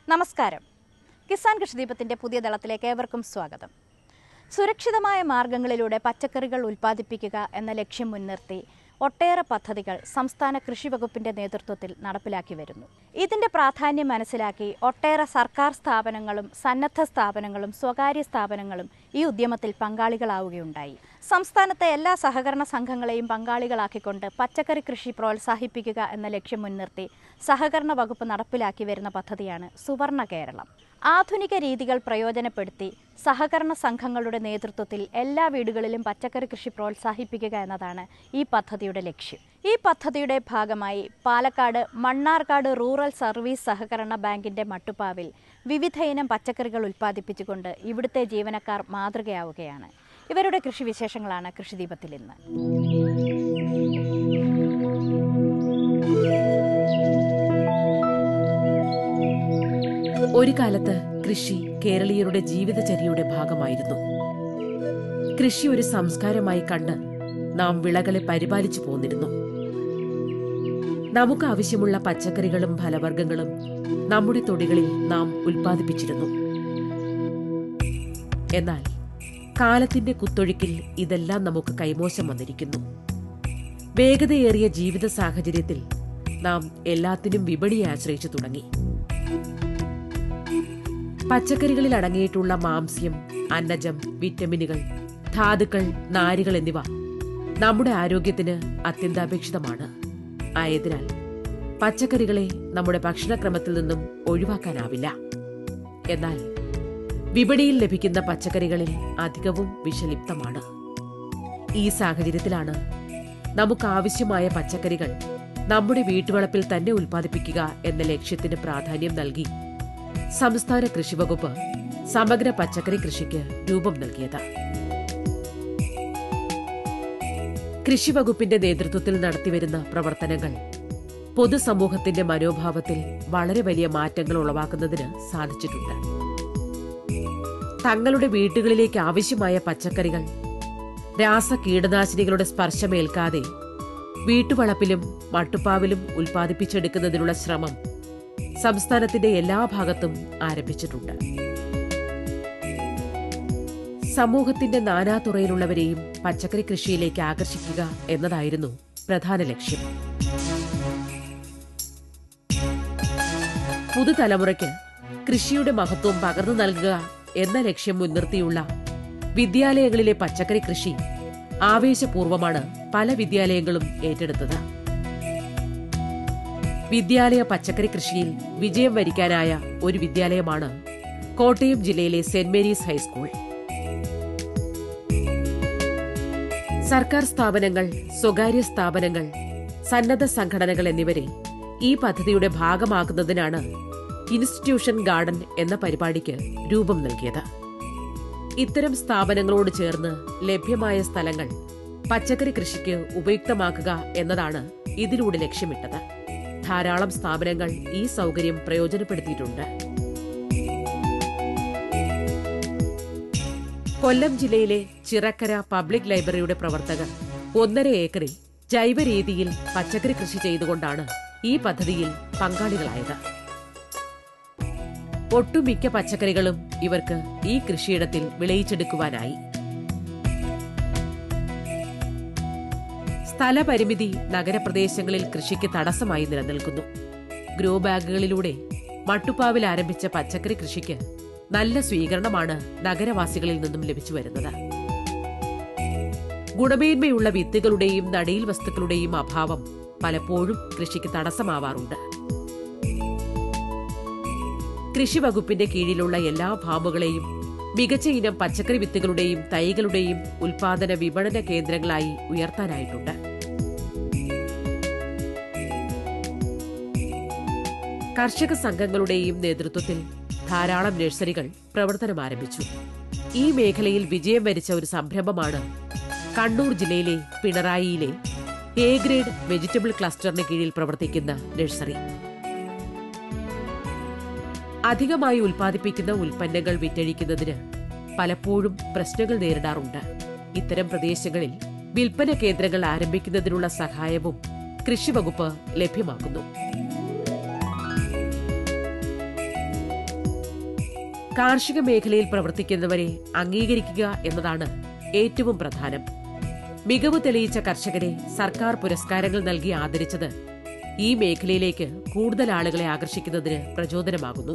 നമസ്കാരം കിസാൻ കൃഷിദീപത്തിന്റെ പുതിയ ദളത്തിലേക്ക് ഏവർക്കും സ്വാഗതം സുരക്ഷിതമായ മാർഗങ്ങളിലൂടെ പച്ചക്കറികൾ ഉൽപ്പാദിപ്പിക്കുക എന്ന ലക്ഷ്യം മുൻനിർത്തി ഒട്ടേറെ പദ്ധതികൾ സംസ്ഥാന കൃഷി വകുപ്പിന്റെ നേതൃത്വത്തിൽ നടപ്പിലാക്കി വരുന്നു ഇതിന്റെ പ്രാധാന്യം മനസ്സിലാക്കി ഒട്ടേറെ സർക്കാർ സ്ഥാപനങ്ങളും സന്നദ്ധ സ്ഥാപനങ്ങളും സ്വകാര്യ സ്ഥാപനങ്ങളും ഈ ഉദ്യമത്തിൽ പങ്കാളികളാവുകയുണ്ടായി സംസ്ഥാനത്തെ എല്ലാ സഹകരണ സംഘങ്ങളെയും പങ്കാളികളാക്കിക്കൊണ്ട് പച്ചക്കറി കൃഷി പ്രോത്സാഹിപ്പിക്കുക എന്ന ലക്ഷ്യം മുൻനിർത്തി സഹകരണ വകുപ്പ് നടപ്പിലാക്കി വരുന്ന പദ്ധതിയാണ് സുവർണ കേരളം ആധുനിക രീതികൾ പ്രയോജനപ്പെടുത്തി സഹകരണ സംഘങ്ങളുടെ നേതൃത്വത്തിൽ എല്ലാ വീടുകളിലും പച്ചക്കറി കൃഷി പ്രോത്സാഹിപ്പിക്കുക എന്നതാണ് ഈ പദ്ധതിയുടെ ലക്ഷ്യം ഈ പദ്ധതിയുടെ ഭാഗമായി പാലക്കാട് മണ്ണാർക്കാട് റൂറൽ സർവീസ് സഹകരണ ബാങ്കിന്റെ മട്ടുപ്പാവിൽ വിവിധ ഇനം പച്ചക്കറികൾ ഉൽപ്പാദിപ്പിച്ചുകൊണ്ട് ഇവിടുത്തെ ജീവനക്കാർ മാതൃകയാവുകയാണ് ഇവരുടെ കൃഷി വിശേഷങ്ങളാണ് കൃഷിദീപത്തിൽ ഇന്ന് ഒരു കാലത്ത് കൃഷി കേരളീയരുടെ ജീവിതചര്യയുടെ ഭാഗമായിരുന്നു കൃഷി ഒരു സംസ്കാരമായി കണ്ട് നാം വിളകളെ പരിപാലിച്ചു പോന്നിരുന്നു നമുക്ക് ആവശ്യമുള്ള പച്ചക്കറികളും ഫലവർഗ്ഗങ്ങളും നമ്മുടെ തൊടികളിൽ നാം ഉൽപ്പാദിപ്പിച്ചിരുന്നു എന്നാൽ കാലത്തിന്റെ കുത്തൊഴുക്കിൽ ഇതെല്ലാം നമുക്ക് കൈമോശം വന്നിരിക്കുന്നു വേഗതയേറിയ ജീവിത സാഹചര്യത്തിൽ നാം എല്ലാത്തിനും വിപണിയെ ആശ്രയിച്ചു തുടങ്ങി പച്ചക്കറികളിൽ അടങ്ങിയിട്ടുള്ള മാംസ്യം അന്നജം വിറ്റമിനുകൾ ധാതുക്കൾ നാരുകൾ എന്നിവ നമ്മുടെ ആരോഗ്യത്തിന് അത്യന്താപേക്ഷിതമാണ് ആയതിനാൽ പച്ചക്കറികളെ നമ്മുടെ ഭക്ഷണക്രമത്തിൽ നിന്നും ഒഴിവാക്കാനാവില്ല എന്നാൽ വിപണിയിൽ ലഭിക്കുന്ന പച്ചക്കറികളിൽ അധികവും വിഷലിപ്തമാണ് ഈ സാഹചര്യത്തിലാണ് നമുക്ക് ആവശ്യമായ പച്ചക്കറികൾ നമ്മുടെ വീട്ടുവളപ്പിൽ തന്നെ ഉൽപ്പാദിപ്പിക്കുക എന്ന ലക്ഷ്യത്തിന് പ്രാധാന്യം നൽകി സംസ്ഥാന കൃഷിവകുപ്പ് സമഗ്ര പച്ചക്കറി കൃഷിക്ക് രൂപം നൽകിയത് കൃഷിവകുപ്പിന്റെ നേതൃത്വത്തിൽ നടത്തിവരുന്ന പ്രവർത്തനങ്ങൾ പൊതുസമൂഹത്തിന്റെ മനോഭാവത്തിൽ വളരെ വലിയ മാറ്റങ്ങൾ ഉളവാക്കുന്നതിന് സാധിച്ചിട്ടുണ്ട് തങ്ങളുടെ വീട്ടുകളിലേക്ക് ആവശ്യമായ പച്ചക്കറികൾ രാസ കീടനാശിനികളുടെ സ്പർശമേൽക്കാതെ വീട്ടുവളപ്പിലും മട്ടുപ്പാവിലും ഉൽപ്പാദിപ്പിച്ചെടുക്കുന്നതിനുള്ള ശ്രമം സംസ്ഥാനത്തിന്റെ എല്ലാ ഭാഗത്തും ആരംഭിച്ചിട്ടുണ്ട് സമൂഹത്തിന്റെ നാനാതുറയിലുള്ളവരെയും പച്ചക്കറി കൃഷിയിലേക്ക് ആകർഷിക്കുക എന്നതായിരുന്നു പ്രധാന ലക്ഷ്യം പുതുതലമുറയ്ക്ക് കൃഷിയുടെ മഹത്വം പകർന്നു നൽകുക എന്ന ലക്ഷ്യം മുൻനിർത്തിയുള്ള വിദ്യാലയങ്ങളിലെ പച്ചക്കറി കൃഷി ആവേശപൂർവമാണ് പല വിദ്യാലയങ്ങളും ഏറ്റെടുത്തത് വിദ്യാലയ പച്ചക്കറി കൃഷിയിൽ വിജയം വരിക്കാനായ ഒരു വിദ്യാലയമാണ് കോട്ടയം ജില്ലയിലെ സെന്റ് മേരീസ് ഹൈസ്കൂൾ സർക്കാർ സ്ഥാപനങ്ങൾ സ്വകാര്യ സ്ഥാപനങ്ങൾ സന്നദ്ധ സംഘടനകൾ എന്നിവരെ ഈ പദ്ധതിയുടെ ഭാഗമാക്കുന്നതിനാണ് ഇൻസ്റ്റിറ്റ്യൂഷൻ ഗാർഡൻ എന്ന പരിപാടിക്ക് രൂപം നൽകിയത് ഇത്തരം സ്ഥാപനങ്ങളോട് ചേർന്ന് ലഭ്യമായ സ്ഥലങ്ങൾ പച്ചക്കറി കൃഷിക്ക് ഉപയുക്തമാക്കുക എന്നതാണ് ഇതിലൂടെ ലക്ഷ്യമിട്ടത് ധാരാളം സ്ഥാപനങ്ങൾ ഈ സൗകര്യം പ്രയോജനപ്പെടുത്തിയിട്ടുണ്ട് കൊല്ലം ജില്ലയിലെ ചിറക്കര പബ്ലിക് ലൈബ്രറിയുടെ പ്രവർത്തകർ ഒന്നര ഏക്കറിൽ ജൈവ രീതിയിൽ പച്ചക്കറി കൃഷി ചെയ്തുകൊണ്ടാണ് ഈ പദ്ധതിയിൽ പങ്കാളികളായത് ഒട്ടുമിക്ക പച്ചക്കറികളും ഇവർക്ക് ഈ കൃഷിയിടത്തിൽ വിളയിച്ചെടുക്കുവാനായി സ്ഥലപരിമിതി നഗരപ്രദേശങ്ങളിൽ കൃഷിക്ക് തടസ്സമായി നിലനിൽക്കുന്നു ഗ്രോ ബാഗുകളിലൂടെ മട്ടുപ്പാവിൽ ആരംഭിച്ച പച്ചക്കറി കൃഷിക്ക് നല്ല സ്വീകരണമാണ് നഗരവാസികളിൽ നിന്നും ലഭിച്ചു വരുന്നത് ഗുണമേന്മയുള്ള വിത്തുകളുടെയും നടീൽ വസ്തുക്കളുടെയും അഭാവം പലപ്പോഴും കൃഷിക്ക് തടസ്സമാവാറുണ്ട് കൃഷി വകുപ്പിന്റെ കീഴിലുള്ള എല്ലാ ഫാമുകളെയും മികച്ച ഇനം പച്ചക്കറി വിത്തുകളുടെയും തൈകളുടെയും ഉൽപാദന വിപണന കേന്ദ്രങ്ങളായി ഉയർത്താനായിട്ടുണ്ട് കർഷക സംഘങ്ങളുടെയും നേതൃത്വത്തിൽ ധാരാളം നഴ്സറികൾ പ്രവർത്തനം ആരംഭിച്ചു ഈ മേഖലയിൽ വിജയം വരിച്ച ഒരു സംരംഭമാണ് കണ്ണൂർ ജില്ലയിലെ പിണറായിയിലെ എ ഗ്രേഡ് വെജിറ്റബിൾ ക്ലസ്റ്ററിന് കീഴിൽ പ്രവർത്തിക്കുന്ന നഴ്സറി അധികമായി ഉൽപ്പാദിപ്പിക്കുന്ന ഉൽപ്പന്നങ്ങൾ വിറ്റഴിക്കുന്നതിന് പലപ്പോഴും പ്രശ്നങ്ങൾ നേരിടാറുണ്ട് ഇത്തരം പ്രദേശങ്ങളിൽ വിൽപ്പന കേന്ദ്രങ്ങൾ ആരംഭിക്കുന്നതിനുള്ള സഹായവും കൃഷി വകുപ്പ് ലഭ്യമാക്കുന്നു കാർഷിക മേഖലയിൽ പ്രവർത്തിക്കുന്നവരെ അംഗീകരിക്കുക എന്നതാണ് ഏറ്റവും പ്രധാനം മികവ് തെളിയിച്ച കർഷകരെ സർക്കാർ പുരസ്കാരങ്ങൾ നൽകി ആദരിച്ചത് ഈ മേഖലയിലേക്ക് കൂടുതൽ ആളുകളെ ആകർഷിക്കുന്നതിന് പ്രചോദനമാകുന്നു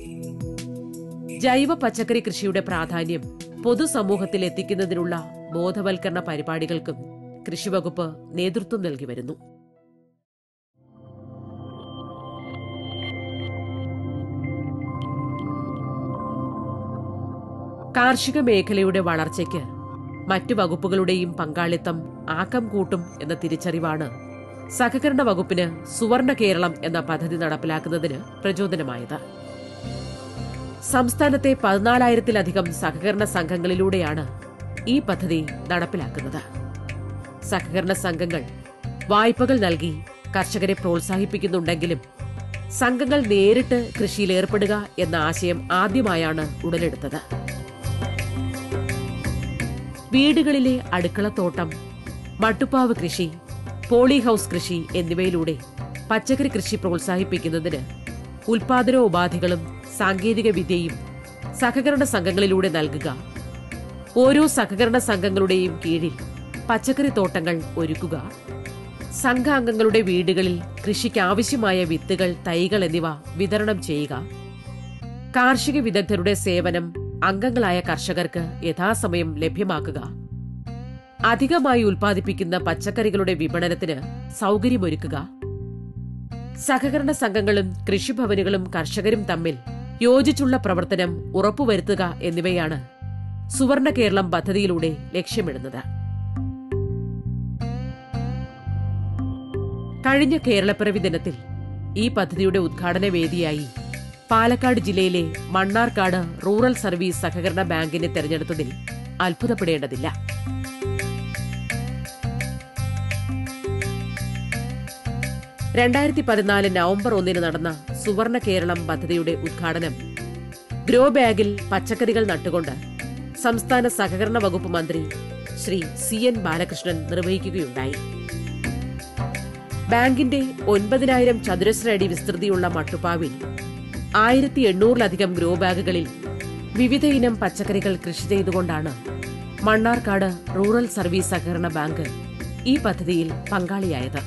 ജൈവ പച്ചക്കറി കൃഷിയുടെ പ്രാധാന്യം പൊതുസമൂഹത്തിൽ എത്തിക്കുന്നതിനുള്ള ബോധവൽക്കരണ പരിപാടികൾക്കും കൃഷിവകുപ്പ് നേതൃത്വം നൽകി വരുന്നു കാർഷിക മേഖലയുടെ വളർച്ചയ്ക്ക് മറ്റു വകുപ്പുകളുടെയും പങ്കാളിത്തം ആക്കം കൂട്ടും എന്ന തിരിച്ചറിവാണ് സഹകരണ വകുപ്പിന് സുവർണ കേരളം എന്ന പദ്ധതി നടപ്പിലാക്കുന്നതിന് പ്രചോദനമായത് സംസ്ഥാനത്തെ പതിനാലായിരത്തിലധികം സഹകരണ സംഘങ്ങളിലൂടെയാണ് ഈ പദ്ധതി നടപ്പിലാക്കുന്നത് സഹകരണ സംഘങ്ങൾ വായ്പകൾ നൽകി കർഷകരെ പ്രോത്സാഹിപ്പിക്കുന്നുണ്ടെങ്കിലും സംഘങ്ങൾ നേരിട്ട് കൃഷിയിൽ ഏർപ്പെടുക എന്ന ആശയം ആദ്യമായാണ് ഉടലെടുത്തത് വീടുകളിലെ അടുക്കളത്തോട്ടം മട്ടുപ്പാവ് കൃഷി പോളി ഹൌസ് കൃഷി എന്നിവയിലൂടെ പച്ചക്കറി കൃഷി പ്രോത്സാഹിപ്പിക്കുന്നതിന് ഉൽപാദനോപാധികളും സാങ്കേതിക വിദ്യയും സഹകരണ സംഘങ്ങളിലൂടെ നൽകുക ഓരോ സഹകരണ സംഘങ്ങളുടെയും കീഴിൽ പച്ചക്കറി തോട്ടങ്ങൾ ഒരുക്കുക സംഘാംഗങ്ങളുടെ വീടുകളിൽ കൃഷിക്ക് ആവശ്യമായ വിത്തുകൾ തൈകൾ എന്നിവ വിതരണം ചെയ്യുക കാർഷിക വിദഗ്ധരുടെ സേവനം അംഗങ്ങളായ കർഷകർക്ക് യഥാസമയം ലഭ്യമാക്കുക അധികമായി ഉൽപ്പാദിപ്പിക്കുന്ന പച്ചക്കറികളുടെ വിപണനത്തിന് സൗകര്യമൊരുക്കുക സഹകരണ സംഘങ്ങളും കൃഷിഭവനുകളും കർഷകരും തമ്മിൽ യോജിച്ചുള്ള പ്രവർത്തനം ഉറപ്പുവരുത്തുക എന്നിവയാണ് സുവർണ കേരളം പദ്ധതിയിലൂടെ ലക്ഷ്യമിടുന്നത് കഴിഞ്ഞ കേരളപ്പിറവി ദിനത്തിൽ ഈ പദ്ധതിയുടെ ഉദ്ഘാടന വേദിയായി പാലക്കാട് ജില്ലയിലെ മണ്ണാർക്കാട് റൂറൽ സർവീസ് സഹകരണ ബാങ്കിനെ തെരഞ്ഞെടുത്തതിൽ അത്ഭുതപ്പെടേണ്ടതില്ല രണ്ടായിരത്തി പതിനാല് നവംബർ ഒന്നിന് നടന്ന സുവർണ കേരളം പദ്ധതിയുടെ ഉദ്ഘാടനം ഗ്രോ ബാഗിൽ പച്ചക്കറികൾ നട്ടുകൊണ്ട് സംസ്ഥാന സഹകരണ വകുപ്പ് മന്ത്രി ശ്രീ സി എൻ ബാലകൃഷ്ണൻ നിർവഹിക്കുകയുണ്ടായി ബാങ്കിന്റെ ഒൻപതിനായിരം ചതുരശ്ര അടി വിസ്തൃതിയുള്ള മട്ടുപ്പാവിൽ ആയിരത്തി എണ്ണൂറിലധികം ഗ്രോ ബാഗുകളിൽ വിവിധ ഇനം പച്ചക്കറികൾ കൃഷി ചെയ്തുകൊണ്ടാണ് മണ്ണാർക്കാട് റൂറൽ സർവീസ് സഹകരണ ബാങ്ക് ഈ പദ്ധതിയിൽ പങ്കാളിയായത്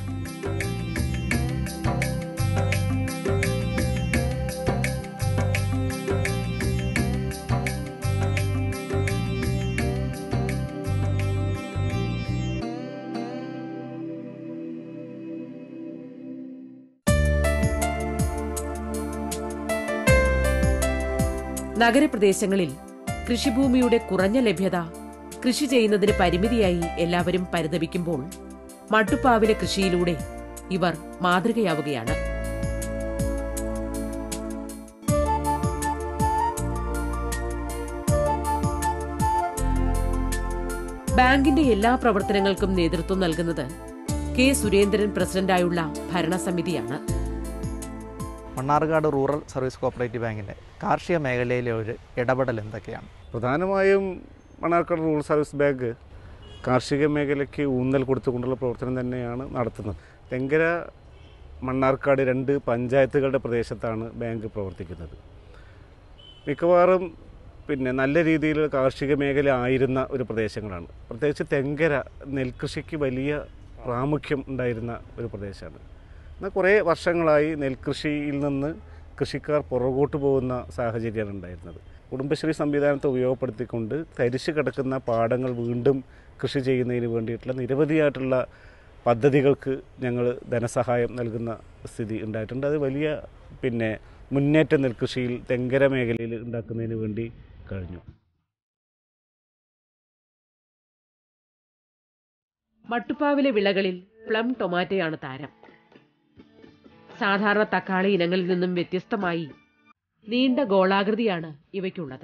നഗരപ്രദേശങ്ങളിൽ കൃഷിഭൂമിയുടെ കുറഞ്ഞ ലഭ്യത കൃഷി ചെയ്യുന്നതിന് പരിമിതിയായി എല്ലാവരും പരിതപിക്കുമ്പോൾ മട്ടുപ്പാവിലെ കൃഷിയിലൂടെ ഇവർ മാതൃകയാവുകയാണ് ബാങ്കിന്റെ എല്ലാ പ്രവർത്തനങ്ങൾക്കും നേതൃത്വം നൽകുന്നത് കെ സുരേന്ദ്രൻ പ്രസിഡന്റായുള്ള ഭരണസമിതിയാണ് മണ്ണാർക്കാട് റൂറൽ സർവീസ് കോപ്പറേറ്റീവ് ബാങ്കിൻ്റെ കാർഷിക മേഖലയിലെ ഒരു ഇടപെടൽ എന്തൊക്കെയാണ് പ്രധാനമായും മണ്ണാർക്കാട് റൂറൽ സർവീസ് ബാങ്ക് കാർഷിക മേഖലയ്ക്ക് ഊന്നൽ കൊടുത്തുകൊണ്ടുള്ള പ്രവർത്തനം തന്നെയാണ് നടത്തുന്നത് തെങ്കര മണ്ണാർക്കാട് രണ്ട് പഞ്ചായത്തുകളുടെ പ്രദേശത്താണ് ബാങ്ക് പ്രവർത്തിക്കുന്നത് മിക്കവാറും പിന്നെ നല്ല രീതിയിൽ കാർഷിക മേഖല ആയിരുന്ന ഒരു പ്രദേശങ്ങളാണ് പ്രത്യേകിച്ച് തെങ്കര നെൽകൃഷിക്ക് വലിയ പ്രാമുഖ്യം ഉണ്ടായിരുന്ന ഒരു പ്രദേശമാണ് എന്നാൽ കുറേ വർഷങ്ങളായി നെൽകൃഷിയിൽ നിന്ന് കൃഷിക്കാർ പുറകോട്ട് പോകുന്ന സാഹചര്യമാണ് ഉണ്ടായിരുന്നത് കുടുംബശ്രീ സംവിധാനത്തെ ഉപയോഗപ്പെടുത്തിക്കൊണ്ട് തരിശ് കിടക്കുന്ന പാടങ്ങൾ വീണ്ടും കൃഷി ചെയ്യുന്നതിന് വേണ്ടിയിട്ടുള്ള നിരവധിയായിട്ടുള്ള പദ്ധതികൾക്ക് ഞങ്ങൾ ധനസഹായം നൽകുന്ന സ്ഥിതി ഉണ്ടായിട്ടുണ്ട് അത് വലിയ പിന്നെ മുന്നേറ്റ നെൽകൃഷിയിൽ തെങ്കര മേഖലയിൽ ഉണ്ടാക്കുന്നതിന് വേണ്ടി കഴിഞ്ഞു മട്ടുപ്പാവിലെ വിളകളിൽ പ്ലം ടൊമാറ്റോയാണ് താരം സാധാരണ തക്കാളി ഇനങ്ങളിൽ നിന്നും വ്യത്യസ്തമായി നീണ്ട ഗോളാകൃതിയാണ് ഇവയ്ക്കുള്ളത്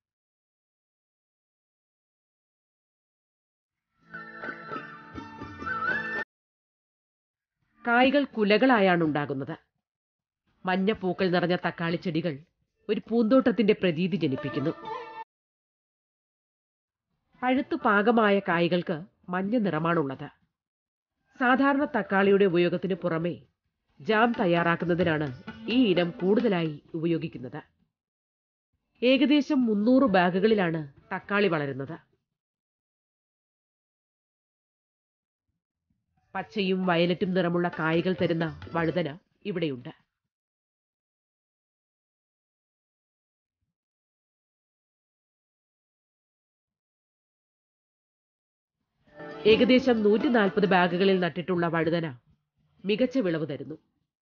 കായ്കൾ കുലകളായാണ് ഉണ്ടാകുന്നത് മഞ്ഞ പൂക്കൾ നിറഞ്ഞ തക്കാളി ചെടികൾ ഒരു പൂന്തോട്ടത്തിന്റെ പ്രതീതി ജനിപ്പിക്കുന്നു പഴുത്തു പാകമായ കായ്കൾക്ക് മഞ്ഞ നിറമാണുള്ളത് സാധാരണ തക്കാളിയുടെ ഉപയോഗത്തിന് പുറമെ ജാം തയ്യാറാക്കുന്നതിനാണ് ഈ ഇനം കൂടുതലായി ഉപയോഗിക്കുന്നത് ഏകദേശം മുന്നൂറ് ബാഗുകളിലാണ് തക്കാളി വളരുന്നത് പച്ചയും വയലറ്റും നിറമുള്ള കായ്കൾ തരുന്ന വഴുതന ഇവിടെയുണ്ട് ഏകദേശം നൂറ്റി നാൽപ്പത് ബാഗുകളിൽ നട്ടിട്ടുള്ള വഴുതന മികച്ച വിളവ് തരുന്നു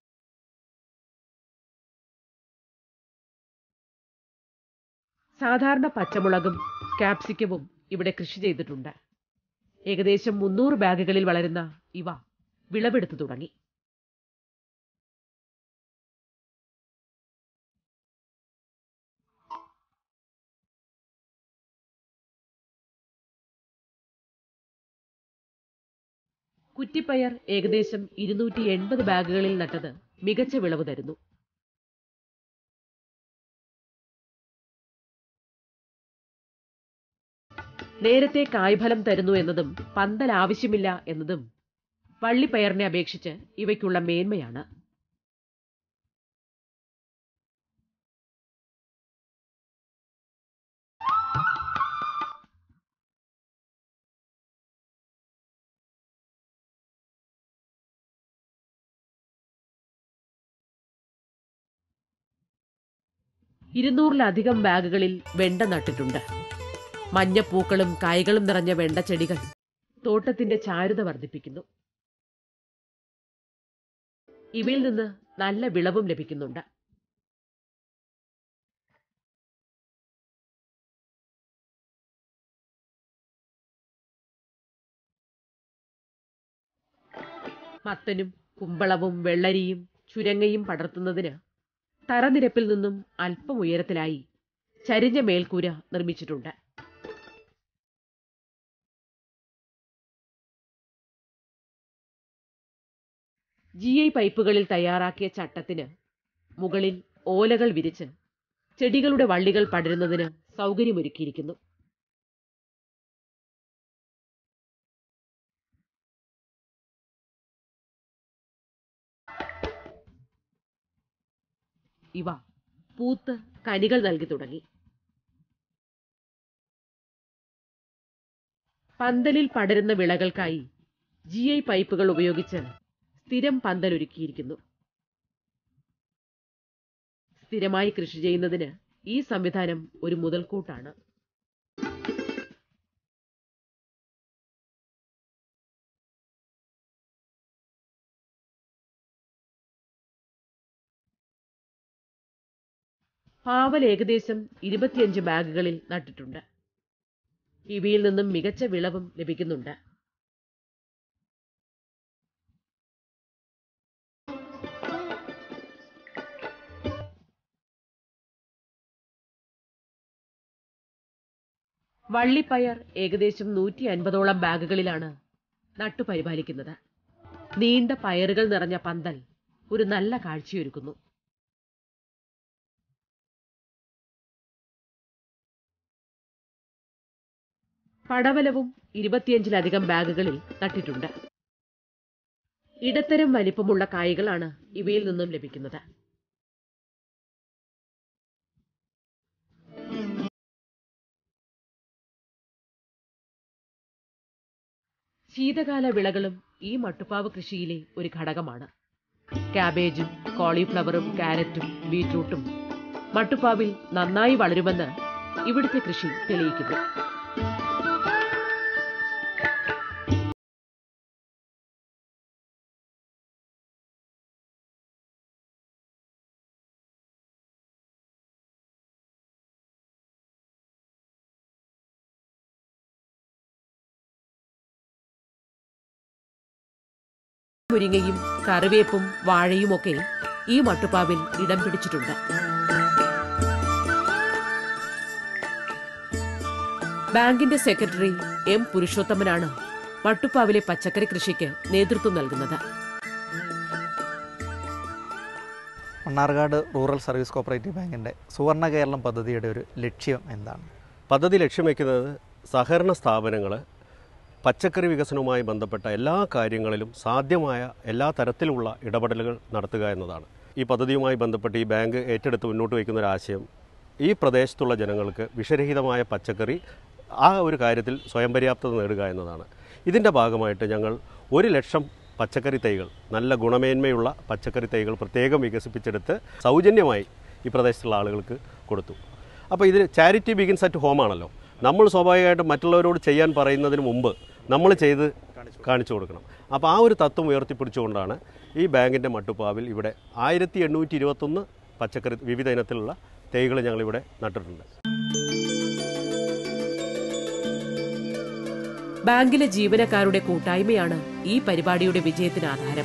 സാധാരണ പച്ചമുളകും കാപ്സിക്കവും ഇവിടെ കൃഷി ചെയ്തിട്ടുണ്ട് ഏകദേശം മുന്നൂറ് ബാഗുകളിൽ വളരുന്ന ഇവ വിളവെടുത്തു തുടങ്ങി കുറ്റിപ്പയർ ഏകദേശം ഇരുന്നൂറ്റി എൺപത് ബാഗുകളിൽ നട്ടത് മികച്ച വിളവ് തരുന്നു നേരത്തെ കായ്ഫലം തരുന്നു എന്നതും പന്തൽ ആവശ്യമില്ല എന്നതും വള്ളിപ്പയറിനെ അപേക്ഷിച്ച് ഇവയ്ക്കുള്ള മേന്മയാണ് ഇരുന്നൂറിലധികം ബാഗുകളിൽ വെണ്ട നട്ടിട്ടുണ്ട് മഞ്ഞപ്പൂക്കളും കായ്കളും നിറഞ്ഞ വെണ്ടച്ചെടികൾ തോട്ടത്തിന്റെ ചാരുത വർദ്ധിപ്പിക്കുന്നു ഇവയിൽ നിന്ന് നല്ല വിളവും ലഭിക്കുന്നുണ്ട് മത്തനും കുമ്പളവും വെള്ളരിയും ചുരങ്ങയും പടർത്തുന്നതിന് തറനിരപ്പിൽ നിന്നും അല്പം ഉയരത്തിലായി ചരിഞ്ഞ മേൽക്കൂര നിർമ്മിച്ചിട്ടുണ്ട് ജി ഐ പൈപ്പുകളിൽ തയ്യാറാക്കിയ ചട്ടത്തിന് മുകളിൽ ഓലകൾ വിരിച്ച് ചെടികളുടെ വള്ളികൾ പടരുന്നതിന് സൗകര്യമൊരുക്കിയിരിക്കുന്നു ഇവ പൂത്ത് കനികൾ നൽകി തുടങ്ങി പന്തലിൽ പടരുന്ന വിളകൾക്കായി ജി ഐ പൈപ്പുകൾ ഉപയോഗിച്ച് സ്ഥിരം പന്തലൊരുക്കിയിരിക്കുന്നു സ്ഥിരമായി കൃഷി ചെയ്യുന്നതിന് ഈ സംവിധാനം ഒരു മുതൽക്കൂട്ടാണ് പാവൽ ഏകദേശം ഇരുപത്തിയഞ്ച് ബാഗുകളിൽ നട്ടിട്ടുണ്ട് ഇവയിൽ നിന്നും മികച്ച വിളവും ലഭിക്കുന്നുണ്ട് വള്ളിപ്പയർ ഏകദേശം നൂറ്റി അൻപതോളം ബാഗുകളിലാണ് നട്ടുപരിപാലിക്കുന്നത് നീണ്ട പയറുകൾ നിറഞ്ഞ പന്തൽ ഒരു നല്ല കാഴ്ചയൊരുക്കുന്നു പടവലവും ഇരുപത്തിയഞ്ചിലധികം ബാഗുകളിൽ നട്ടിട്ടുണ്ട് ഇടത്തരം വലിപ്പമുള്ള കായ്കളാണ് ഇവയിൽ നിന്നും ലഭിക്കുന്നത് ശീതകാല വിളകളും ഈ മട്ടുപ്പാവ് കൃഷിയിലെ ഒരു ഘടകമാണ് കാബേജും കോളിഫ്ലവറും കാരറ്റും ബീറ്റ്റൂട്ടും മട്ടുപ്പാവിൽ നന്നായി വളരുമെന്ന് ഇവിടുത്തെ കൃഷി തെളിയിക്കുന്നു മുരിങ്ങയും കറിവേപ്പും വാഴയുമൊക്കെ ഈ മട്ടുപ്പാവിൽ ഇടം പിടിച്ചിട്ടുണ്ട് ബാങ്കിന്റെ സെക്രട്ടറി എം പുരുഷോത്തമനാണ് മട്ടുപ്പാവിലെ പച്ചക്കറി കൃഷിക്ക് നേതൃത്വം നൽകുന്നത് മണ്ണാർക്കാട് റൂറൽ സർവീസ് കോപ്പറേറ്റീവ് ബാങ്കിൻ്റെ സുവർണ കേരളം പദ്ധതിയുടെ ഒരു ലക്ഷ്യം എന്താണ് പദ്ധതി ലക്ഷ്യം വയ്ക്കുന്നത് സഹകരണ സ്ഥാപനങ്ങൾ പച്ചക്കറി വികസനവുമായി ബന്ധപ്പെട്ട എല്ലാ കാര്യങ്ങളിലും സാധ്യമായ എല്ലാ തരത്തിലുള്ള ഇടപെടലുകൾ നടത്തുക എന്നതാണ് ഈ പദ്ധതിയുമായി ബന്ധപ്പെട്ട് ഈ ബാങ്ക് ഏറ്റെടുത്ത് മുന്നോട്ട് വയ്ക്കുന്ന ഒരു ആശയം ഈ പ്രദേശത്തുള്ള ജനങ്ങൾക്ക് വിഷരഹിതമായ പച്ചക്കറി ആ ഒരു കാര്യത്തിൽ സ്വയം പര്യാപ്തത നേടുക എന്നതാണ് ഇതിൻ്റെ ഭാഗമായിട്ട് ഞങ്ങൾ ഒരു ലക്ഷം പച്ചക്കറി തൈകൾ നല്ല ഗുണമേന്മയുള്ള പച്ചക്കറി തൈകൾ പ്രത്യേകം വികസിപ്പിച്ചെടുത്ത് സൗജന്യമായി ഈ പ്രദേശത്തുള്ള ആളുകൾക്ക് കൊടുത്തു അപ്പോൾ ഇതിൽ ചാരിറ്റി ബിഗിൻസ് അറ്റ് ഹോം ആണല്ലോ നമ്മൾ സ്വാഭാവികമായിട്ടും മറ്റുള്ളവരോട് ചെയ്യാൻ പറയുന്നതിന് മുമ്പ് നമ്മൾ ചെയ്ത് കാണിച്ചു കൊടുക്കണം അപ്പോൾ ആ ഒരു തത്വം ഉയർത്തിപ്പിടിച്ചുകൊണ്ടാണ് ഈ ബാങ്കിൻ്റെ മട്ടുപ്പാവിൽ ഇവിടെ ആയിരത്തി എണ്ണൂറ്റി ഇരുപത്തൊന്ന് പച്ചക്കറി വിവിധ ഇനത്തിലുള്ള തൈകൾ ഞങ്ങളിവിടെ നട്ടിട്ടുണ്ട് ബാങ്കിലെ ജീവനക്കാരുടെ കൂട്ടായ്മയാണ് ഈ പരിപാടിയുടെ വിജയത്തിന് ആധാരം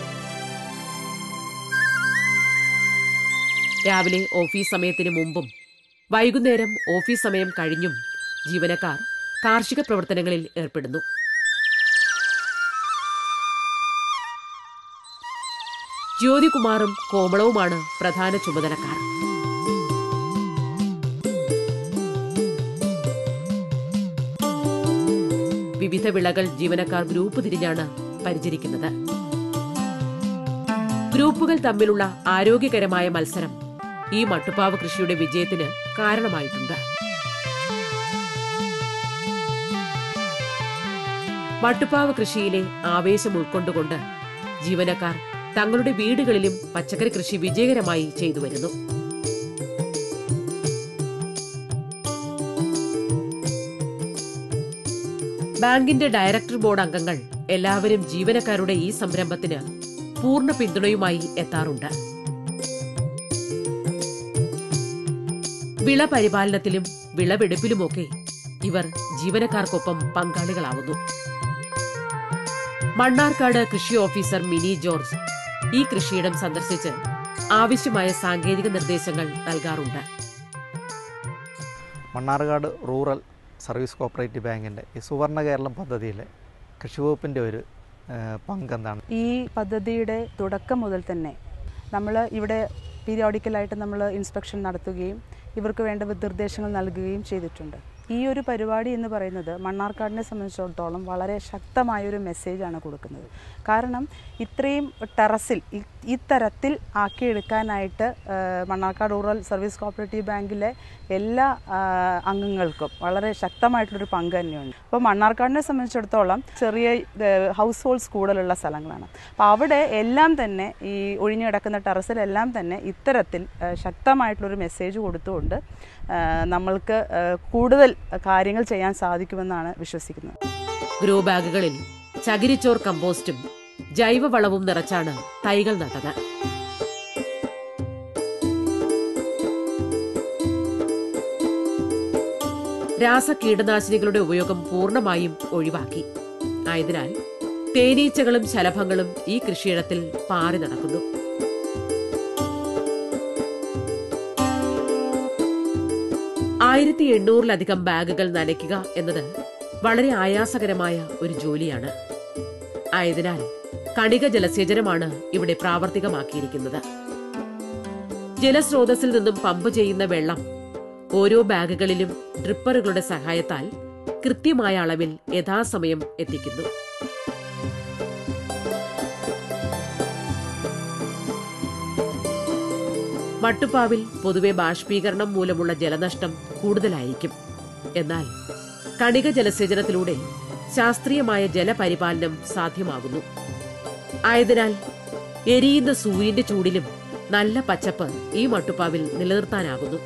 രാവിലെ ഓഫീസ് സമയത്തിന് മുമ്പും വൈകുന്നേരം ഓഫീസ് സമയം കഴിഞ്ഞും ജീവനക്കാർ കാർഷിക പ്രവർത്തനങ്ങളിൽ ഏർപ്പെടുന്നു ജ്യോതികുമാറും കോമളവുമാണ് പ്രധാന ചുമതലക്കാർ വിവിധ വിളകൾ ജീവനക്കാർ ഗ്രൂപ്പ് തിരിഞ്ഞാണ് പരിചരിക്കുന്നത് ഗ്രൂപ്പുകൾ തമ്മിലുള്ള ആരോഗ്യകരമായ മത്സരം ഈ മട്ടുപ്പാവ് കൃഷിയുടെ വിജയത്തിന് കാരണമായിട്ടുണ്ട് മട്ടുപ്പാവ് കൃഷിയിലെ ആവേശം ഉൾക്കൊണ്ടുകൊണ്ട് ജീവനക്കാർ തങ്ങളുടെ വീടുകളിലും പച്ചക്കറി കൃഷി വിജയകരമായി ചെയ്തു വരുന്നു ബാങ്കിന്റെ ഡയറക്ടർ ബോർഡ് അംഗങ്ങൾ എല്ലാവരും ജീവനക്കാരുടെ ഈ സംരംഭത്തിന് പൂർണ്ണ പിന്തുണയുമായി എത്താറുണ്ട് വിള പരിപാലനത്തിലും വിളവെടുപ്പിലുമൊക്കെ ഇവർ ജീവനക്കാർക്കൊപ്പം പങ്കാളികളാവുന്നു മണ്ണാർക്കാട് കൃഷി ഓഫീസർ മിനി ജോർജ് ഈ കൃഷിയിടം സന്ദർശിച്ച് ആവശ്യമായ സാങ്കേതിക നിർദ്ദേശങ്ങൾ നൽകാറുണ്ട് മണ്ണാർക്കാട് റൂറൽ സർവീസ് കോപ്പറേറ്റീവ് ബാങ്കിൻ്റെ ഈ സുവർണ കേരളം പദ്ധതിയിലെ കൃഷിവകുപ്പിൻ്റെ ഒരു ഏഹ്, പങ്കെന്താണ് ഈ പദ്ധതിയുടെ തുടക്കം മുതൽ തന്നെ നമ്മൾ ഇവിടെ പീരിയോഡിക്കലായിട്ട് നമ്മൾ ഇൻസ്പെക്ഷൻ നടത്തുകയും ഇവർക്ക് വേണ്ട നിർദ്ദേശങ്ങൾ നൽകുകയും ചെയ്തിട്ടുണ്ട് ഈ ഒരു പരിപാടി എന്ന് പറയുന്നത് മണ്ണാർക്കാടിനെ സംബന്ധിച്ചിടത്തോളം വളരെ ശക്തമായൊരു മെസ്സേജാണ് കൊടുക്കുന്നത് കാരണം ഇത്രയും ടെറസിൽ ഈ- ഈ തരത്തിൽ ആക്കിയെടുക്കാനായിട്ട് ആ, മണ്ണാർക്കാട് റൂറൽ സർവീസ് കോപ്പറേറ്റീവ് ബാങ്കിലെ എല്ലാ ആ, അംഗങ്ങൾക്കും വളരെ ശക്തമായിട്ടുള്ളൊരു പങ്ക് തന്നെയുണ്ട് അപ്പോൾ മണ്ണാർക്കാടിനെ സംബന്ധിച്ചിടത്തോളം ചെറിയ ഹൗസ് ഹോൾഡ്സ് കൂടുതലുള്ള സ്ഥലങ്ങളാണ് അപ്പോൾ അവിടെ എല്ലാം തന്നെ ഈ ഒഴിഞ്ഞു കിടക്കുന്ന ടെറസിലെല്ലാം തന്നെ ഇത്തരത്തിൽ ആ, ശക്തമായിട്ടുള്ളൊരു മെസ്സേജ് കൊടുത്തുകൊണ്ട് ആ, നമ്മൾക്ക് ആ, കൂടുതൽ കാര്യങ്ങൾ ചെയ്യാൻ സാധിക്കുമെന്നാണ് വിശ്വസിക്കുന്നത് ഗ്രോ ബാഗുകളിൽ ചകിരിച്ചോർ കമ്പോസ്റ്റും ജൈവവളവും നിറച്ചാണ് തൈകൾ നട്ടത് രാസ കീടനാശിനികളുടെ ഉപയോഗം പൂർണ്ണമായും ഒഴിവാക്കി ആയതിനാൽ തേനീച്ചകളും ശലഭങ്ങളും ഈ കൃഷിയിടത്തിൽ പാറി നടക്കുന്നു ആയിരത്തി എണ്ണൂറിലധികം ബാഗുകൾ നനയ്ക്കുക എന്നത് വളരെ ആയാസകരമായ ഒരു ജോലിയാണ് ആയതിനാൽ കണിക ജലസേചനമാണ് ഇവിടെ പ്രാവർത്തികമാക്കിയിരിക്കുന്നത് ജലസ്രോതസ്സിൽ നിന്നും പമ്പ് ചെയ്യുന്ന വെള്ളം ഓരോ ബാഗുകളിലും ഡ്രിപ്പറുകളുടെ സഹായത്താൽ കൃത്യമായ അളവിൽ യഥാസമയം എത്തിക്കുന്നു മട്ടുപ്പാവിൽ പൊതുവെ ബാഷ്പീകരണം മൂലമുള്ള ജലനഷ്ടം കൂടുതലായിരിക്കും എന്നാൽ കണിക ജലസേചനത്തിലൂടെ ശാസ്ത്രീയമായ ജലപരിപാലനം സാധ്യമാകുന്നു ആയതിനാൽ എരിയുന്ന സൂര്യന്റെ ചൂടിലും നല്ല പച്ചപ്പ് ഈ മട്ടുപ്പാവിൽ നിലനിർത്താനാകുന്നു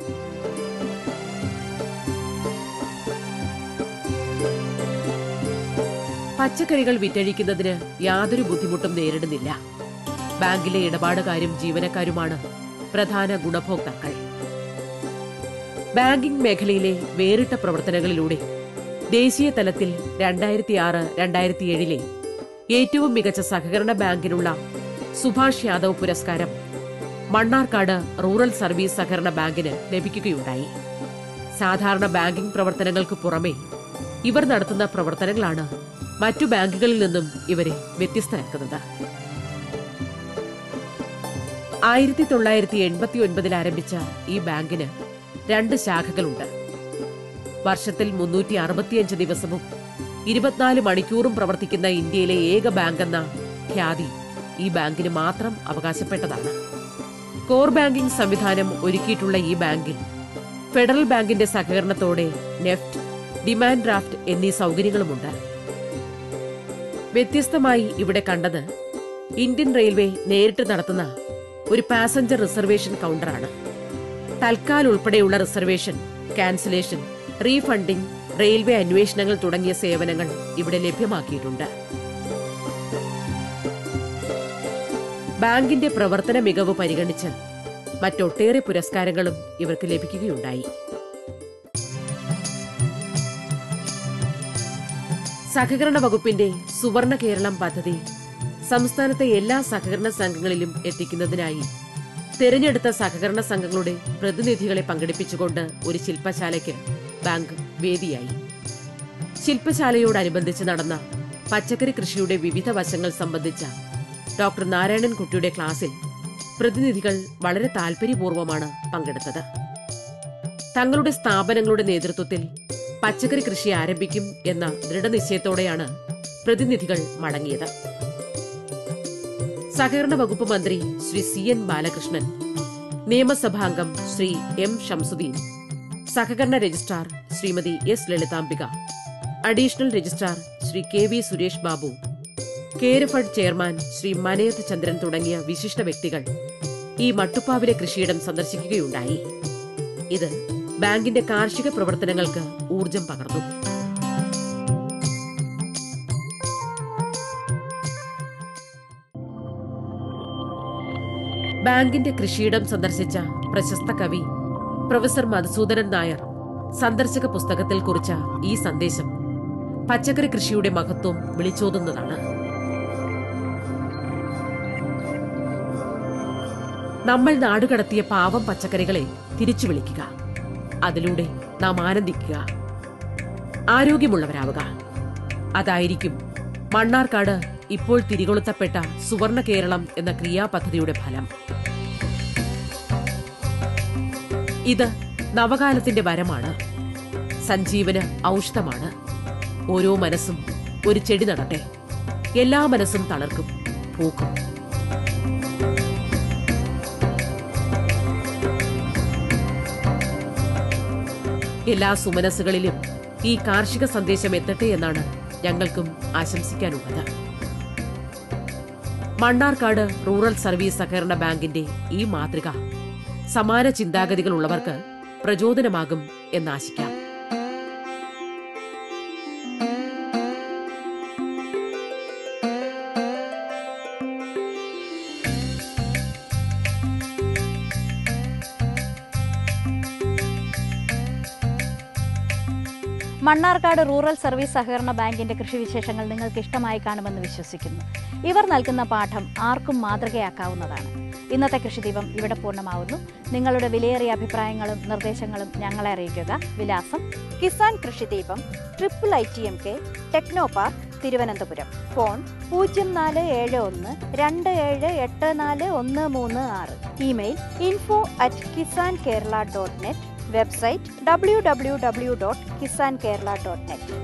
പച്ചക്കറികൾ വിറ്റഴിക്കുന്നതിന് യാതൊരു ബുദ്ധിമുട്ടും നേരിടുന്നില്ല ബാങ്കിലെ ഇടപാടുകാരും ജീവനക്കാരുമാണ് പ്രധാന ഗുണഭോക്താക്കൾ ബാങ്കിംഗ് മേഖലയിലെ വേറിട്ട പ്രവർത്തനങ്ങളിലൂടെ ദേശീയ തലത്തിൽ രണ്ടായിരത്തി ആറ് രണ്ടായിരത്തി ഏഴിലെ ഏറ്റവും മികച്ച സഹകരണ ബാങ്കിനുള്ള സുഭാഷ് യാദവ് പുരസ്കാരം മണ്ണാർക്കാട് റൂറൽ സർവീസ് സഹകരണ ബാങ്കിന് ലഭിക്കുകയുണ്ടായി സാധാരണ ബാങ്കിംഗ് പ്രവർത്തനങ്ങൾക്ക് പുറമെ ഇവർ നടത്തുന്ന പ്രവർത്തനങ്ങളാണ് മറ്റു ബാങ്കുകളിൽ നിന്നും ഇവരെ വ്യത്യസ്തരാക്കുന്നത് ആയിരത്തി തൊള്ളായിരത്തി എൺപത്തി ഒൻപതിൽ ആരംഭിച്ച ഈ ബാങ്കിന് രണ്ട് ശാഖകളുണ്ട് വർഷത്തിൽ മുന്നൂറ്റി അറുപത്തിയഞ്ച് ദിവസവും ഇരുപത്തിനാല് മണിക്കൂറും പ്രവർത്തിക്കുന്ന ഇന്ത്യയിലെ ഏക ബാങ്ക് എന്ന ഖ്യാതി ഈ ബാങ്കിന് മാത്രം അവകാശപ്പെട്ടതാണ് കോർ ബാങ്കിംഗ് സംവിധാനം ഒരുക്കിയിട്ടുള്ള ഈ ബാങ്കിൽ ഫെഡറൽ ബാങ്കിന്റെ സഹകരണത്തോടെ നെഫ്റ്റ് ഡിമാൻഡ് ഡ്രാഫ്റ്റ് എന്നീ സൗകര്യങ്ങളുമുണ്ട് വ്യത്യസ്തമായി ഇവിടെ കണ്ടത് ഇന്ത്യൻ റെയിൽവേ നേരിട്ട് നടത്തുന്ന ഒരു പാസഞ്ചർ റിസർവേഷൻ കൗണ്ടറാണ് തൽക്കാൽ ഉൾപ്പെടെയുള്ള റിസർവേഷൻ ക്യാൻസലേഷൻ റീഫണ്ടിംഗ് റെയിൽവേ അന്വേഷണങ്ങൾ തുടങ്ങിയ സേവനങ്ങൾ ഇവിടെ ലഭ്യമാക്കിയിട്ടുണ്ട് ബാങ്കിന്റെ പ്രവർത്തന മികവ് പരിഗണിച്ച് മറ്റൊട്ടേറെ പുരസ്കാരങ്ങളും ഇവർക്ക് ലഭിക്കുകയുണ്ടായി സഹകരണ വകുപ്പിന്റെ സുവർണ കേരളം പദ്ധതി സംസ്ഥാനത്തെ എല്ലാ സഹകരണ സംഘങ്ങളിലും എത്തിക്കുന്നതിനായി തിരഞ്ഞെടുത്ത സഹകരണ സംഘങ്ങളുടെ പ്രതിനിധികളെ പങ്കെടുപ്പിച്ചുകൊണ്ട് ഒരു ശില്പശാലയ്ക്ക് ബാങ്ക് വേദിയായി ശില്പശാലയോടനുബന്ധിച്ച് നടന്ന പച്ചക്കറി കൃഷിയുടെ വിവിധ വശങ്ങൾ സംബന്ധിച്ച ഡോക്ടർ നാരായണൻ കുട്ടിയുടെ ക്ലാസ്സിൽ പ്രതിനിധികൾ വളരെ താൽപര്യപൂർവ്വമാണ് പങ്കെടുത്തത് തങ്ങളുടെ സ്ഥാപനങ്ങളുടെ നേതൃത്വത്തിൽ പച്ചക്കറി കൃഷി ആരംഭിക്കും എന്ന ദൃഢനിശ്ചയത്തോടെയാണ് പ്രതിനിധികൾ മടങ്ങിയത് സഹകരണ വകുപ്പ് മന്ത്രി ശ്രീ സി എൻ ബാലകൃഷ്ണൻ നിയമസഭാംഗം ശ്രീ എം ഷംസുദ്ദീൻ സഹകരണ registrar Shrimati S Lalithambika additional registrar Shri K V Suresh Babu Kerafed chairman Shri Maneth Chandran തുടങ്ങിയ വിശിഷ്ട വ്യക്തികൾ ഈ മട്ടുപ്പാവിലെ കൃഷിയിടം സന്ദർശിക്കുകയുണ്ടായി ഇത് ബാങ്കിന്റെ കാർഷിക പ്രവർത്തനങ്ങൾക്ക് ഊർജം പകർന്നു ബാങ്കിന്റെ കൃഷിയിടം സന്ദർശിച്ച പ്രശസ്ത കവി പ്രൊഫസർ മധുസൂദനൻ നായർ സന്ദർശക പുസ്തകത്തിൽ കുറിച്ച ഈ സന്ദേശം പച്ചക്കറി കൃഷിയുടെ മഹത്വം വിളിച്ചോതുന്നതാണ് നമ്മൾ നാടുകടത്തിയ പാവം പച്ചക്കറികളെ തിരിച്ചു വിളിക്കുക അതിലൂടെ നാം ആനന്ദിക്കുക ആരോഗ്യമുള്ളവരാവുക അതായിരിക്കും മണ്ണാർക്കാട് ഇപ്പോൾ തിരികൊളുത്തപ്പെട്ട സുവർണ കേരളം എന്ന ക്രിയാപദ്ധതിയുടെ ഫലം ഇത് നവകാലത്തിന്റെ വരമാണ് സഞ്ജീവന ഔഷധമാണ് ഓരോ മനസ്സും ഒരു ചെടി നടട്ടെ എല്ലാ മനസ്സും തളർക്കും പൂക്കും എല്ലാ സുമനസ്സുകളിലും ഈ കാർഷിക സന്ദേശം എത്തട്ടെ എന്നാണ് ഞങ്ങൾക്കും ആശംസിക്കാനുള്ളത് മണ്ണാർക്കാട് റൂറൽ സർവീസ് സഹകരണ ബാങ്കിന്റെ ഈ മാതൃക സമാന ചിന്താഗതികൾ ഉള്ളവർക്ക് പ്രചോദനമാകും എന്നാശിക്കാം മണ്ണാർക്കാട് റൂറൽ സർവീസ് സഹകരണ ബാങ്കിന്റെ കൃഷിവിശേഷങ്ങൾ നിങ്ങൾക്ക് ഇഷ്ടമായി കാണുമെന്ന് വിശ്വസിക്കുന്നു ഇവർ നൽകുന്ന പാഠം ആർക്കും മാതൃകയാക്കാവുന്നതാണ് ഇന്നത്തെ കൃഷിദീപം ഇവിടെ പൂർണ്ണമാവുന്നു നിങ്ങളുടെ വിലയേറിയ അഭിപ്രായങ്ങളും നിർദ്ദേശങ്ങളും ഞങ്ങളെ അറിയിക്കുക വിലാസം Kisan Krishideepam triple I T M K technopark Thiruvananthapuram phone പൂജ്യം നാല് ഏഴ് ഒന്ന് രണ്ട് ഏഴ് എട്ട് നാല് ഒന്ന് മൂന്ന് ആറ് email info at Kisan Kerala dot net website W W W dot Kisan Kerala dot net